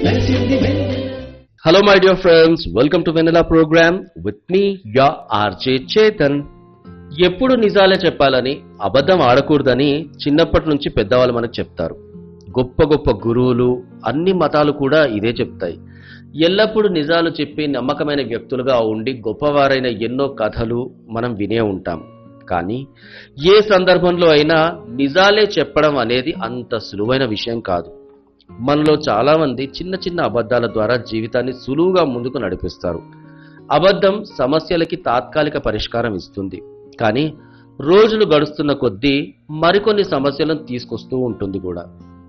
మెరిసింది వెన్నెల hello my dear friends welcome to Vennela programme with మీ యా ఆర్జే చేతన్ ఎప్పుడు నిజాలే చెప్పాలని అబద్ధం ఆడకూడదని చిన్నప్పటి నుంచి పెద్దవాళ్ళు మనకు చెప్తారు గొప్ప గొప్ప గురువులు అన్ని మతాలు కూడా ఇదే చెప్తాయి ఎల్లప్పుడూ నిజాలు చెప్పి నమ్మకమైన వ్యక్తులుగా ఉండి గొప్పవారైన ఎన్నో కథలు మనం వినే ఉంటాం కానీ ఏ సందర్భంలో అయినా నిజాలే చెప్పడం అనేది అంత సులువైన విషయం కాదు మనలో చాలా మంది చిన్న చిన్న అబద్ధాల ద్వారా జీవితాన్ని సులువుగా ముందుకు నడిపిస్తారు అబద్ధం సమస్యలకి తాత్కాలిక పరిష్కారం ఇస్తుంది కానీ రోజులు గడుస్తున్న కొద్దీ మరికొన్ని సమస్యలను తీసుకొస్తూ ఉంటుంది కూడా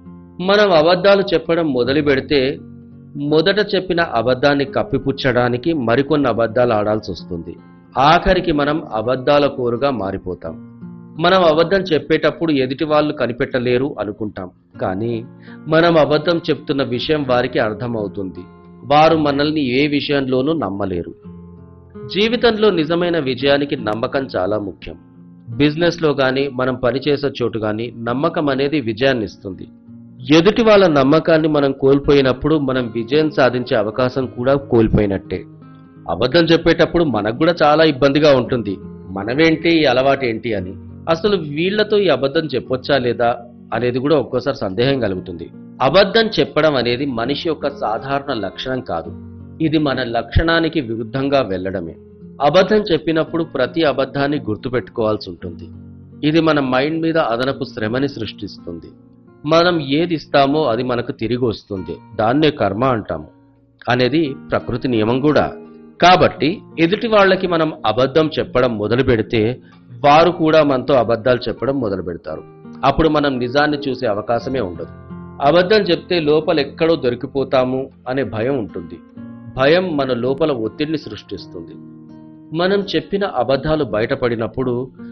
మనం అబద్ధాలు చెప్పడం మొదలు పెడితే మొదట చెప్పిన అబద్ధాన్ని కప్పిపుచ్చడానికి మరికొన్ని అబద్ధాలు ఆడాల్సి వస్తుంది ఆఖరికి మనం అబద్ధాల కోరుగా మారిపోతాం మనం అబద్ధం చెప్పేటప్పుడు ఎదుటి వాళ్ళు కనిపెట్టలేరు అనుకుంటాం కానీ మనం అబద్ధం చెప్తున్న విషయం వారికి అర్థమవుతుంది వారు మనల్ని ఏ విషయంలోనూ నమ్మలేరు జీవితంలో నిజమైన విజయానికి నమ్మకం చాలా ముఖ్యం బిజినెస్ లో గాని మనం పనిచేసే చోటు గాని నమ్మకం అనేది విజయాన్ని ఇస్తుంది ఎదుటి వాళ్ళ నమ్మకాన్ని మనం కోల్పోయినప్పుడు మనం విజయం సాధించే అవకాశం కూడా కోల్పోయినట్టే అబద్ధం చెప్పేటప్పుడు మనకు కూడా చాలా ఇబ్బందిగా ఉంటుంది మనమేంటి ఈ అలవాటు ఏంటి అని అసలు వీళ్ళతో ఈ అబద్ధం చెప్పొచ్చా లేదా అనేది కూడా ఒక్కోసారి సందేహం కలుగుతుంది అబద్ధం చెప్పడం అనేది మనిషి యొక్క సాధారణ లక్షణం కాదు ఇది మన లక్షణానికి విరుద్ధంగా వెళ్ళడమే అబద్ధం చెప్పినప్పుడు ప్రతి అబద్ధాన్ని గుర్తుపెట్టుకోవాల్సి ఉంటుంది ఇది మన మైండ్ మీద అదనపు శ్రమని సృష్టిస్తుంది మనం ఏది ఇస్తామో అది మనకు తిరిగి వస్తుంది దాన్నే కర్మ అంటాము అనేది ప్రకృతి నియమం కూడా కాబట్టి ఎదుటి వాళ్ళకి మనం అబద్ధం చెప్పడం మొదలు పెడితే వారు కూడా మనతో అబద్ధాలు చెప్పడం మొదలు పెడతారు అప్పుడు మనం నిజాన్ని చూసే అవకాశమే ఉండదు అబద్ధం చెప్తే లోపల ఎక్కడో దొరికిపోతాము అనే భయం ఉంటుంది భయం మన లోపల ఒత్తిడిని సృష్టిస్తుంది మనం చెప్పిన అబద్ధాలు బయటపడినప్పుడు